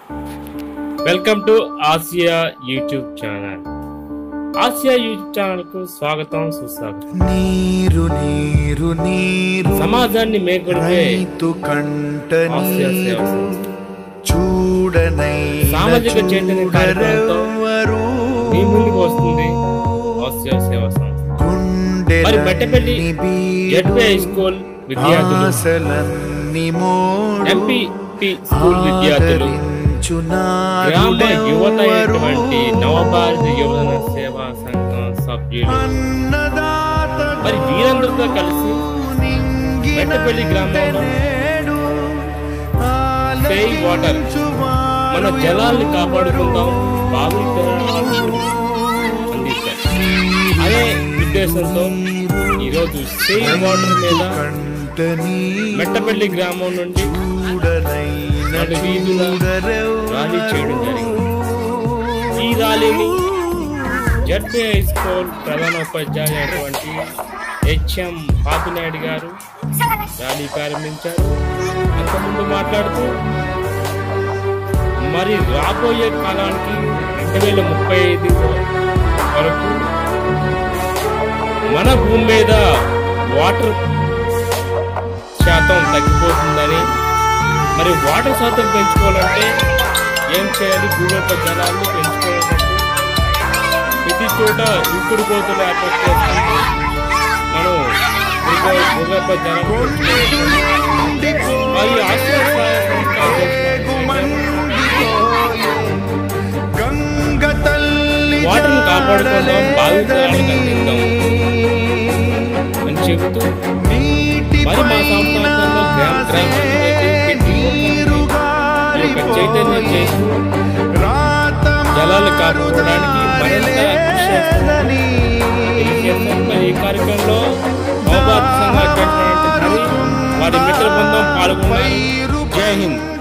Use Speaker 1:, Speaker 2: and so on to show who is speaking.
Speaker 1: Welcome to Asia YouTube channel Asia YouTube channel కు స్వాగతం సుస్వాగతం
Speaker 2: నీరు నీరు నీరు
Speaker 1: సమాజాన్ని మేకొడిపే
Speaker 2: రైతు కంట
Speaker 1: ఆసియా సేవ
Speaker 2: నీరు
Speaker 1: సంస్థ.
Speaker 2: చూడనై
Speaker 1: సామాజిక చైతన్య కార్యక్రమంతో
Speaker 2: చూడరెవ్వరు
Speaker 1: మీ ముందుకు వస్తుంది ఆసియా సేవా సంస్థ
Speaker 2: గుండెలన్నీ
Speaker 1: మరి బట్టపల్లి జడ్పీ హై స్కూల్ విద్యార్థులు
Speaker 2: ఆశలన్నీ మోడు
Speaker 1: ఎంపీపీ స్కూల్ విద్యార్థులు
Speaker 2: ఆదరించు
Speaker 1: గ్రామ
Speaker 2: నాదుడెవ్వరు.
Speaker 1: యువత అయినటువంటి నవభారత యువజన సేవా సంఘం సభ్యులు
Speaker 2: అన్నదాత
Speaker 1: మరి వీరందరితో కలిసి మెట్టపల్లి గ్రామంలో సేవ్ వాటర్ మన జలాల్ని కాపాడుకుందాం భావితరాలకు అందిస్తాం అదే ఉద్దేశంతో ఈరోజు సేవ్ వాటర్ మీద మెట్టపల్లి గ్రామం నుండి నడు వీధుల ర్యాలీ చేయడం జరిగింది ఈ ర్యాలీని జడ్పీ హై స్కూల్ ప్రధాన ఉపాధ్యాయులు అయినటువంటి హెచ్ఎం పాపినాయుడు గారు ర్యాలీ ప్రారంభించారు అంతకుముందు మాట్లాడుతూ మరి రాబోయే కాలానికి రెండు వేల ముప్పై ఐదు వరకు మన భూమి మీద వాటర్ శాతం తగ్గిపోతుందని మరి వాటర్ శాతం పెంచుకోవాలంటే ఏం చేయాలి భూగర్భ జలాన్ని పెంచుకోవాలంటే ప్రతి చోట ఇంకుడు కోతలు ఏర్పాటు చేసుకుంటూ మనం భూగ- భూగర్భ జలాన్ని పెంచుకోవాలి. మరి ఆశ్రయ సహాయ సంస్థ వాటర్ని కాపాడుకుందాం బాధితురానికి అందిద్దాం అని చెబుతూ మరి మా సంస్థానంలో గ్రామ గ్రామాన్ని పెట్టి ఈ యొక్క చైతన్యం చేస్తూ జలాలు కాపాడుకోవడానికి మరింత కృషి చేస్తామని తెలియజేస్తాం. మరి ఈ కార్యక్రమంలో మహబాద్ సంఘ అధ్యక్షుడు హరి వారి మిత్ర బృందం పాల్గొన్నారు జై హింద్